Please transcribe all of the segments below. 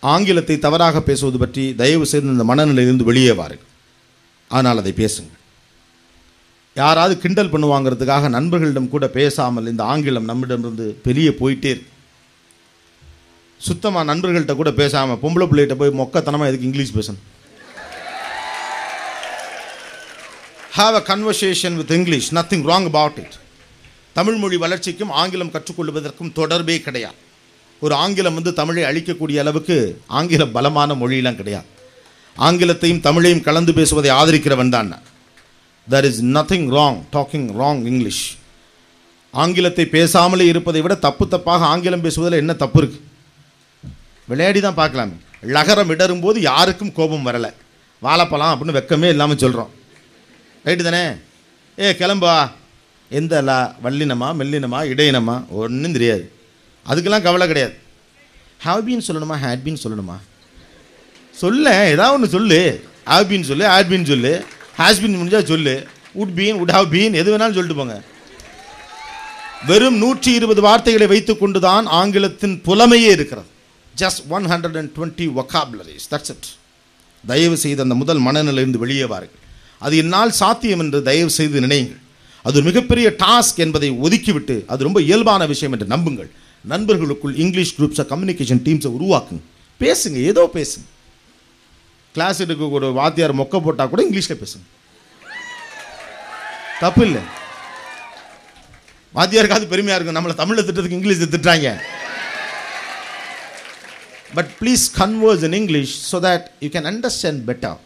ஆங்கிலத்தை தவறாக பேசுவது பற்றி தயவு செய்து இந்த மனநிலையிலிருந்து வெளியே வாருங்கள் ஆனால் அதை பேசுங்கள் யாராவது கிண்டல் பண்ணுவாங்கிறதுக்காக நண்பர்களிடம் கூட பேசாமல் இந்த ஆங்கிலம் நம்மிடமிருந்து வெளியே போயிட்டே இருக்கு சுத்தமாக நண்பர்கள்ட்ட கூட பேசாமல் பொம்பளை பிள்ளைகிட்ட போய் மொக்கத்தனமாக எதுக்கு இங்கிலீஷ் பேசணும் have a conversation with English nothing wrong about it Tamil மொழி வளர்ச்சிக்கும் ஆங்கிலம் கற்றுக்கொள்வதற்கும் தொடர்பே கிடையாது ஒரு ஆங்கிலம் வந்து தமிழை அழிக்கக்கூடிய அளவுக்கு ஆங்கிலம் பலமான மொழியெல்லாம் கிடையாது ஆங்கிலத்தையும் தமிழையும் கலந்து பேசுவதை ஆதரிக்கிறவன் தான் there is nothing wrong talking wrong English ஆங்கிலத்தை பேசாமலே இருப்பதை விட தப்பு தப்பாக ஆங்கிலம் பேசுவதில் என்ன தப்பு இருக்கு விளையாடி தான் பார்க்கலாமே லகரம் இடரும் போது யாருக்கும் கோபம் வரலை வாழைப்பழம் அப்படின்னு வெக்கமே இல்லாமல் சொல்கிறோம் ரைட்டு தானே ஏ கிளம்பா எந்த லா வல்லினமா மெல்லினமா இடையினமா ஒன்றும் தெரியாது அதுக்கெல்லாம் கவலை கிடையாது ஹாவ் பீன் சொல்லணுமா ஹேட் பீன் சொல்லணுமா சொல்ல ஏதாவது ஒன்று சொல்லு ஹாவ் பீன் சொல்லு ஹேட் பீன் சொல்லு ஹேஸ் பீன் முடிஞ்சால் சொல்லு would been would have been எது வேணாலும் சொல்லிட்டு போங்க வெறும் நூற்றி இருபது வார்த்தைகளை வைத்துக்கொண்டு தான் ஆங்கிலத்தின் புலமையே இருக்கிறது just one hundred and twenty vocabularies that's it தயவு செய்து அந்த முதல் மனநிலையிலிருந்து வெளியே வாருங்கள் அது என்னால் சாத்தியம் என்று தயவு செய்து நினையுங்கள் அது ஒரு மிகப்பெரிய டாஸ்க் என்பதை ஒதுக்கிவிட்டு அது ரொம்ப இயல்பான விஷயம் என்று நம்புங்கள் நண்பர்களுக்குள் இங்கிலீஷ் குரூப்ஸை கம்யூனிகேஷன் டீம்ஸை உருவாக்குங்க பேசுங்க ஏதோ பேசுங்க கிளாஸ் எடுக்க ஒரு வாத்தியார் மொக்க போட்டால் கூட இங்கிலீஷில் பேசுங்க தப்பு இல்லை வாத்தியாருக்காவது பெருமையாக இருக்கும் நம்மளை தமிழில் திட்டத்துக்கு இங்கிலீஷில் திட்டுறாங்க but please converse in English so that you can understand better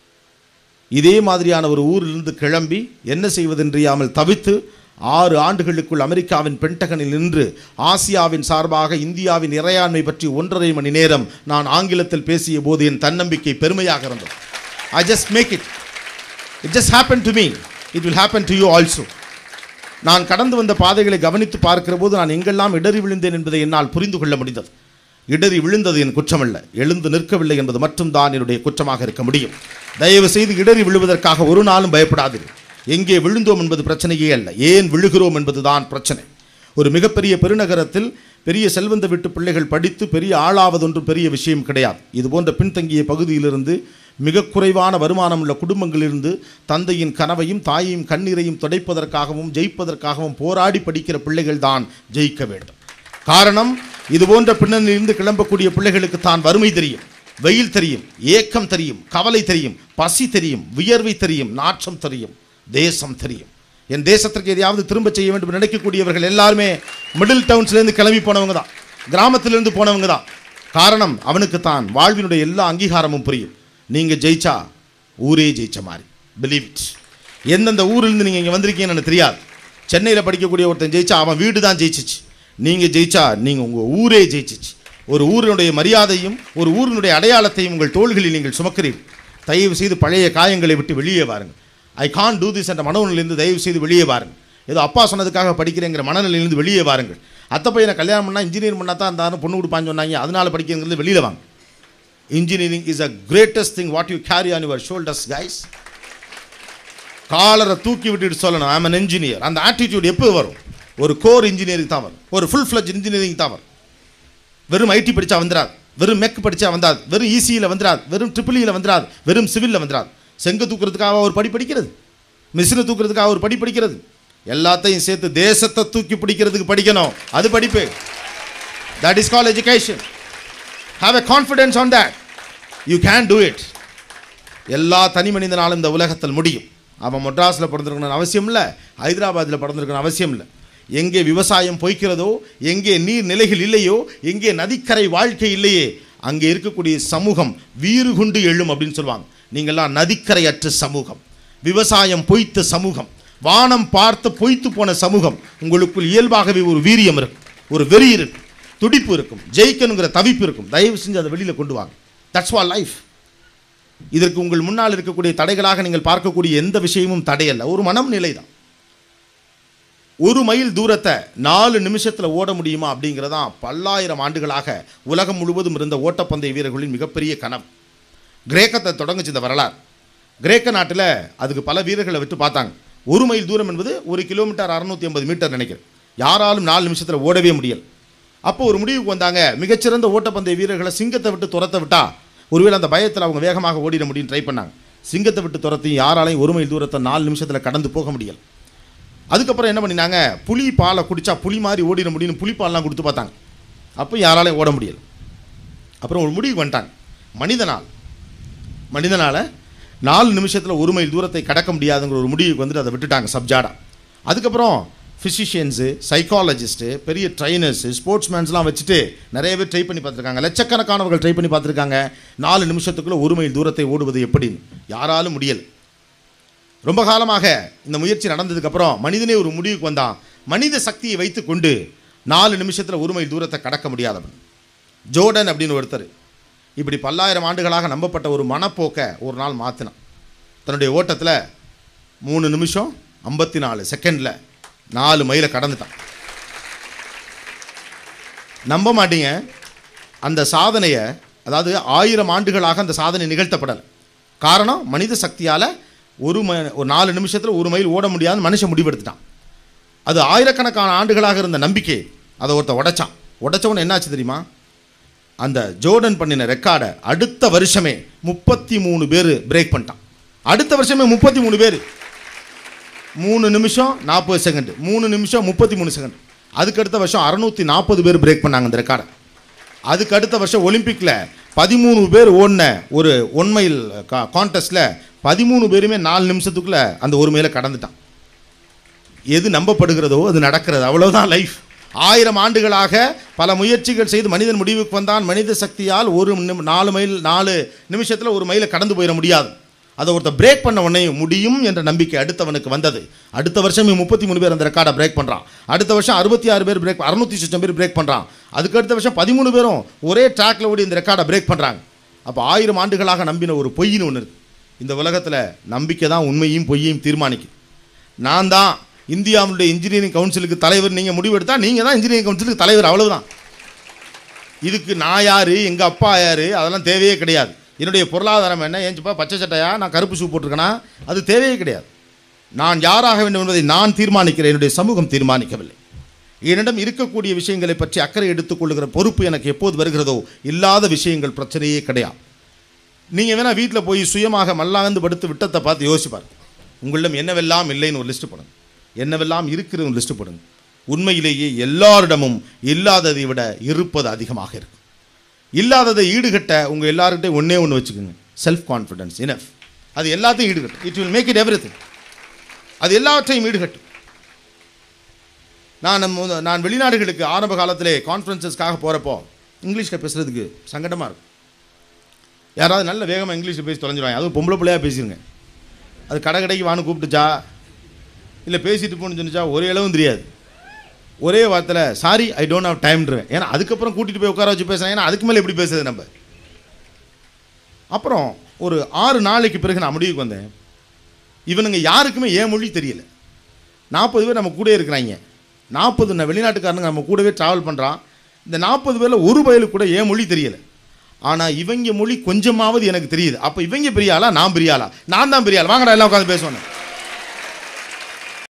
இதே மாதிரியான ஒரு ஊரிலிருந்து கிளம்பி என்ன செய்வதென்றியாமல் தவித்து ஆறு ஆண்டுகளுக்குள் அமெரிக்காவின் பென்டகனில் நின்று ஆசியாவின் சார்பாக இந்தியாவின் இறையாண்மை பற்றி ஒன்றரை மணி நேரம் நான் ஆங்கிலத்தில் பேசிய போது என் தன்னம்பிக்கை பெருமையாக இருந்தது I just make it it just happen to me it will happen to you also நான் கடந்து வந்த பாதைகளை கவனித்து பார்க்கிற போது நான் எங்கெல்லாம் இடறி விழுந்தேன் என்பதை என்னால் புரிந்து கொள்ள முடிந்தது இடறி விழுந்தது என் குற்றமல்ல எழுந்து நிற்கவில்லை என்பது மட்டும்தான் என்னுடைய குற்றமாக இருக்க முடியும் தயவு செய்து இடறி விழுவதற்காக ஒரு நாளும் பயப்படாதீர்கள் எங்கே விழுந்தோம் என்பது பிரச்சனையே அல்ல ஏன் விழுகிறோம் என்பதுதான் பிரச்சனை ஒரு மிகப்பெரிய பெருநகரத்தில் பெரிய செல்வந்த வீட்டு பிள்ளைகள் படித்து பெரிய ஆளாவதொன்றும் பெரிய விஷயம் கிடையாது இது போன்ற பின்தங்கிய பகுதியிலிருந்து மிக குறைவான வருமானம் உள்ள குடும்பங்களிலிருந்து தந்தையின் கனவையும் தாயையும் கண்ணீரையும் துடைப்பதற்காகவும் ஜெயிப்பதற்காகவும் போராடி படிக்கிற பிள்ளைகள் தான் ஜெயிக்க வேண்டும் காரணம் இது போன்ற பின்னணியிலிருந்து கிளம்பக்கூடிய பிள்ளைகளுக்கு தான் வறுமை தெரியும் வெயில் தெரியும் ஏக்கம் தெரியும் கவலை தெரியும் பசி தெரியும் வியர்வை தெரியும் நாற்றம் தெரியும் தேசம் தெரியும் என் தேசத்திற்கு எதையாவது திரும்ப செய்ய வேண்டும் என்று நினைக்கக்கூடியவர்கள் எல்லாருமே மிடில் டவுன்ஸ்லேருந்து கிளம்பி போனவங்க தான் கிராமத்திலிருந்து போனவங்க தான் காரணம் அவனுக்கு தான் வாழ்வினுடைய எல்லா அங்கீகாரமும் புரியும் நீங்கள் ஜெயிச்சா ஊரே ஜெயிச்ச மாதிரி பிலீவ் இட் எந்தெந்த ஊரிலிருந்து நீங்கள் இங்கே வந்திருக்கீங்கன்னு எனக்கு தெரியாது சென்னையில் படிக்கக்கூடிய ஒருத்தன் ஜெயிச்சா அவன் வீடு தான் ஜெயிச்சிச்சு நீங்கள் ஜெயிச்சா நீங்கள் உங்கள் ஊரே ஜெயிச்சிச்சு ஒரு ஊரினுடைய மரியாதையும் ஒரு ஊரினுடைய அடையாளத்தையும் உங்கள் தோள்களில் நீங்கள் சுமக்கிறீர்கள் தயவு செய்து பழைய காயங்களை விட்டு வெளியே வாருங்கள் ஐ கான் டூ திஸ் என்ற மனநிலையிலிருந்து தயவு செய்து வெளியே வாருங்கள் ஏதோ அப்பா சொன்னதுக்காக படிக்கிறேங்கிற மனநிலையிலிருந்து வெளியே வாருங்கள் அத்தை பையனை கல்யாணம் பண்ணால் இன்ஜினியர் பண்ணால் தான் இருந்தாலும் பொண்ணு கொடுப்பான்னு சொன்னாங்க அதனால் படிக்கிறங்கிறது வெளியில் வாங்க engineering is a greatest thing what you carry on your shoulders guys காலரை தூக்கி விட்டுட்டு சொல்லணும் ஐம் அன் இன்ஜினியர் அந்த ஆட்டிடியூட் எப்போ வரும் ஒரு கோர் இன்ஜினியரிங் தான் வரும் ஒரு ஃபுல் ஃப்ளஜ் இன்ஜினியரிங் தான் வரும் வெறும் ஐடி படித்தா வந்துடாது வெறும் மெக் படித்தா வந்தாது வெறும் இசியில் வந்துடாது வெறும் ட்ரிபிள் இயில் வந்துடாது வெறும் சிவிலில் வந்துடாது செங்க தூக்குறதுக்காக ஒரு படி படிக்கிறது மிஷினை தூக்குறதுக்காக ஒரு படி படிக்கிறது எல்லாத்தையும் சேர்த்து தேசத்தை தூக்கி பிடிக்கிறதுக்கு படிக்கணும் அது படிப்பு that is call education have a confidence on that you can do it எல்லா தனி மனிதனாலும் இந்த உலகத்தில் முடியும் அவன் மெட்ராஸில் பிறந்திருக்கணும்னு அவசியம் இல்லை ஹைதராபாத்தில் பிறந்திருக்கணும் அவசியம் இல்லை எங்கே விவசாயம் பொய்க்கிறதோ எங்கே நீர் நிலைகள் இல்லையோ எங்கே நதிக்கரை வாழ்க்கை இல்லையே அங்கே இருக்கக்கூடிய சமூகம் வீறு கொண்டு எழும் அப்படின்னு சொல்லுவாங்க நீங்கள்லாம் நதிக்கரையற்ற சமூகம் விவசாயம் பொய்த்த சமூகம் வானம் பார்த்து பொய்த்து போன சமூகம் உங்களுக்குள் இயல்பாகவே ஒரு வீரியம் இருக்கும் ஒரு வெறி இருக்கும் துடிப்பு இருக்கும் ஜெயிக்கணுங்கிற தவிப்பு இருக்கும் தயவு செஞ்சு அதை வெளியில் கொண்டு வாங்க தட்ஸ் வால் லைஃப் இதற்கு உங்கள் முன்னால் இருக்கக்கூடிய தடைகளாக நீங்கள் பார்க்கக்கூடிய எந்த விஷயமும் தடையல்ல ஒரு மனம் நிலை தான் ஒரு மைல் தூரத்தை நாலு நிமிஷத்தில் ஓட முடியுமா அப்படிங்கிறதான் பல்லாயிரம் ஆண்டுகளாக உலகம் முழுவதும் இருந்த ஓட்டப்பந்தய வீரர்களின் மிகப்பெரிய கனவு கிரேக்கத்தை தொடங்குச்சு இந்த வரலாறு கிரேக்க நாட்டில் அதுக்கு பல வீரர்களை விட்டு பார்த்தாங்க ஒரு மைல் தூரம் என்பது ஒரு கிலோமீட்டர் அறநூற்றி ஐம்பது மீட்டர் நினைக்கிறேன் யாராலும் நாலு நிமிஷத்தில் ஓடவே முடியல அப்போ ஒரு முடிவுக்கு வந்தாங்க மிகச்சிறந்த ஓட்டப்பந்தய வீரர்களை சிங்கத்தை விட்டு துரத்த விட்டா ஒருவேளை அந்த பயத்தில் அவங்க வேகமாக ஓடிட முடியும் ட்ரை பண்ணாங்க சிங்கத்தை விட்டு துரத்தி யாராலையும் ஒரு மைல் தூரத்தை நாலு நிமிஷத்தில் கடந்து போக முடியல அதுக்கப்புறம் என்ன பண்ணினாங்க புலி பாலை குடிச்சா புலி மாதிரி ஓடிட முடியும்னு புலிப்பால்லாம் கொடுத்து பார்த்தாங்க அப்போ யாராலையும் ஓட முடியல அப்புறம் ஒரு முடிவு வந்துட்டாங்க மனிதனால் மனிதனால் நாலு நிமிஷத்தில் ஒரு மைல் தூரத்தை கடக்க முடியாதுங்கிற ஒரு முடிவுக்கு வந்துட்டு அதை விட்டுட்டாங்க சப்ஜாடா அதுக்கப்புறம் ஃபிசிஷியன்ஸு சைக்காலஜிஸ்ட்டு பெரிய ட்ரைனர்ஸு ஸ்போர்ட்ஸ்மேன்ஸ்லாம் வச்சுட்டு நிறைய பேர் ட்ரை பண்ணி பார்த்துருக்காங்க லட்சக்கணக்கானவர்கள் ட்ரை பண்ணி பார்த்துருக்காங்க நாலு நிமிஷத்துக்குள்ளே ஒரு மைல் தூரத்தை ஓடுவது எப்படின்னு யாராலும் முடியல ரொம்ப காலமாக இந்த முயற்சி நடந்ததுக்கப்புறம் மனிதனே ஒரு முடிவுக்கு வந்தான் மனித சக்தியை வைத்துக்கொண்டு நாலு நிமிஷத்தில் ஒரு மைல் தூரத்தை கடக்க முடியாதவன் ஜோர்டன் அப்படின்னு ஒருத்தர் இப்படி பல்லாயிரம் ஆண்டுகளாக நம்பப்பட்ட ஒரு மனப்போக்கை ஒரு நாள் மாற்றினான் தன்னுடைய ஓட்டத்தில் மூணு நிமிஷம் ஐம்பத்தி நாலு செகண்டில் நாலு மைலை கடந்துட்டான் நம்ப மாட்டீங்க அந்த சாதனையை அதாவது ஆயிரம் ஆண்டுகளாக அந்த சாதனை நிகழ்த்தப்படலை காரணம் மனித சக்தியால் ஒரு ம ஒரு நாலு நிமிஷத்தில் ஒரு மைல் ஓட முடியாதுன்னு மனுஷன் முடிவெடுத்துட்டான் அது ஆயிரக்கணக்கான ஆண்டுகளாக இருந்த நம்பிக்கை அதை ஒருத்தன் உடைச்சான் உடைச்சவன என்னாச்சு தெரியுமா அந்த ஜோர்டன் பண்ணின ரெக்கார்டை அடுத்த வருஷமே முப்பத்தி மூணு பேர் பிரேக் பண்ணிட்டான் அடுத்த வருஷமே முப்பத்தி மூணு பேர் மூணு நிமிஷம் நாற்பது செகண்ட் மூணு நிமிஷம் முப்பத்தி மூணு செகண்ட் அதுக்கு அடுத்த வருஷம் அறநூற்றி நாற்பது பேர் பிரேக் பண்ணாங்க அந்த ரெக்கார்டை அதுக்கு அடுத்த வருஷம் ஒலிம்பிக்கில் பதிமூணு பேர் ஓடின ஒரு ஒன் மைல் கான்டெஸ்ட்டில் பதிமூணு பேருமே நாலு நிமிஷத்துக்குள்ளே அந்த ஒரு மைலை கடந்துட்டான் எது நம்பப்படுகிறதோ அது நடக்கிறது அவ்வளவுதான் லைஃப் ஆயிரம் ஆண்டுகளாக பல முயற்சிகள் செய்து மனிதன் முடிவுக்கு வந்தான் மனித சக்தியால் ஒரு நிமி- நாலு மைல் நாலு நிமிஷத்தில் ஒரு மைலை கடந்து போயிட முடியாது அதை ஒருத்தர் பிரேக் பண்ண உடனே முடியும் என்ற நம்பிக்கை அடுத்தவனுக்கு வந்தது அடுத்த வருஷம் முப்பத்தி மூணு பேர் அந்த ரெக்கார்டை பிரேக் பண்ணுறான் அடுத்த வருஷம் அறுபத்தி ஆறு பேர் பிரேக் அறுநூத்தி சிஸ்டம் பேர் பிரேக் பண்ணுறான் அதுக்கு அடுத்த வருஷம் பதிமூணு பேரும் ஒரே ட்ராக்ல ஓடி இந்த ரெக்கார்டை பிரேக் பண்ணுறாங்க அப்போ ஆயிரம் ஆண்டுகளாக நம்பின ஒரு பொய்ன்னு ஒன்று இருக்கு இந்த உலகத்தில் நம்பிக்கை தான் உண்மையும் பொய்யையும் தீர்மானிக்கும் நான் தான் இந்தியாவுடைய இன்ஜினியரிங் கவுன்சிலுக்கு தலைவர் நீங்கள் முடிவெடுத்தா நீங்கள் தான் இன்ஜினியரிங் கவுன்சிலுக்கு தலைவர் அவ்வளவுதான் இதுக்கு நான் யார் எங்கள் அப்பா யார் அதெல்லாம் தேவையே கிடையாது என்னுடைய பொருளாதாரம் என்ன ஏன்ச்சுப்பா பச்சை சட்டையா நான் கருப்பு ஷூ போட்டிருக்கேனா அது தேவையே கிடையாது நான் யாராக வேண்டும் என்பதை நான் தீர்மானிக்கிறேன் என்னுடைய சமூகம் தீர்மானிக்கவில்லை என்னிடம் இருக்கக்கூடிய விஷயங்களை பற்றி அக்கறை எடுத்துக்கொள்ளுகிற பொறுப்பு எனக்கு எப்போது வருகிறதோ இல்லாத விஷயங்கள் பிரச்சனையே கிடையாது நீங்கள் வேணால் வீட்டில் போய் சுயமாக மல்லாந்து படுத்து விட்டத்தை பார்த்து யோசிப்பார் உங்களிடம் என்னவெல்லாம் இல்லைன்னு ஒரு லிஸ்ட்டு போடுங்க என்னவெல்லாம் இருக்கிறது ஒரு லிஸ்ட்டு போடுங்க உண்மையிலேயே எல்லாரிடமும் இல்லாததை விட இருப்பது அதிகமாக இருக்கும் இல்லாததை ஈடுகட்ட உங்கள் எல்லாருக்கிட்டையும் ஒன்றே ஒன்று வச்சுக்கோங்க செல்ஃப் கான்ஃபிடன்ஸ் இனஃப் அது எல்லாத்தையும் ஈடுகட்டும் it will make it every அது எல்லாவற்றையும் ஈடுகட்டும் நான் நம்ம நான் வெளிநாடுகளுக்கு ஆரம்ப காலத்திலே கான்ஃபரன்சஸ்க்காக போகிறப்போ இங்கிலீஷில் பேசுகிறதுக்கு சங்கடமாக இருக்கும் யாராவது நல்ல வேகமாக இங்கிலீஷில் பேசி தொலைஞ்சிருவாங்க அதுவும் பொம்பளை பிள்ளையாக பேசிடுங்க அது கடை கடைக்கு வான்னு கூப்பிட்டுச்சா இல்லை பேசிட்டு போன்னு சொன்னிச்சா ஒரே அளவும் தெரியாது ஒரே வார்த்தையில் சாரி ஐ டோன்ட் ஹவ் டைம்ன்றேன் ஏன்னா அதுக்கப்புறம் கூட்டிகிட்டு போய் உட்கார வச்சு பேசுகிறேன் ஏன்னா அதுக்கு மேலே எப்படி பேசுறது நம்ம அப்புறம் ஒரு ஆறு நாளைக்கு பிறகு நான் முடிவுக்கு வந்தேன் இவனுங்க யாருக்குமே ஏன் மொழி தெரியல நாற்பது பேர் நம்ம கூட இருக்கிறாங்க நாற்பது நான் வெளிநாட்டுக்காரனுங்க நம்ம கூடவே ட்ராவல் பண்ணுறான் இந்த நாற்பது பேரில் ஒரு பயலுக்கு கூட ஏன் மொழி தெரியல ஆனால் இவங்க மொழி கொஞ்சமாவது எனக்கு தெரியுது அப்போ இவங்க பெரிய ஆளா நான் பெரிய ஆளா நான் தான் பெரிய ஆள் வாங்கடா எல்லாம் உட்காந்து பேசுவேன்